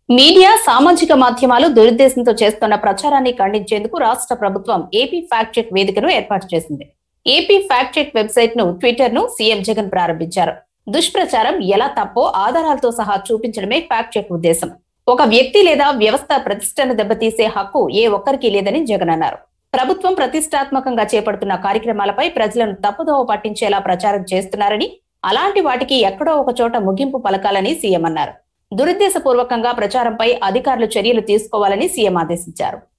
media సామాజిక మాధ్యమాలు దురుద్దేశంతో చేస్తున్న ప్రచారాన్ని ఖండించేందుకు రాష్ట్ర ప్రభుత్వం ఏపీ ఫ్యాక్ట్ చెక్ వేదికను ఏర్పాటు చేసింది ఏపీ ఫ్యాక్ట్ చెక్ వెబ్సైట్ ను ట్విట్టర్ ను సీఎం జగన్ ప్రారంభించారు దుష్ప్రచారం ఎలా తప్పో ఆధారాలతో సహా చూపించడమే ఫ్యాక్ట్ చెక్ ఉద్దేశం ఒక వ్యక్తి లేదా వ్యవస్థ ప్రతిష్టను దెబ్బతీసే హక్కు ఏ ఒక్కరికి లేదని జగన్ అన్నారు ప్రభుత్వం ప్రతిష్టాత్మకంగా చేపడుతున్న కార్యక్రమాలపై ప్రజలను తప్పుదోవ పట్టించేలా ప్రచారం చేస్తున్నారని అలాంటి వాటికి ఎక్కడో ఒక చోట ముగింపు పలకాలని సీఎం అన్నారు దురుద్దేశపూర్వకంగా ప్రచారంపై అధికారులు చర్యలు తీసుకోవాలని సీఎం ఆదేశించారు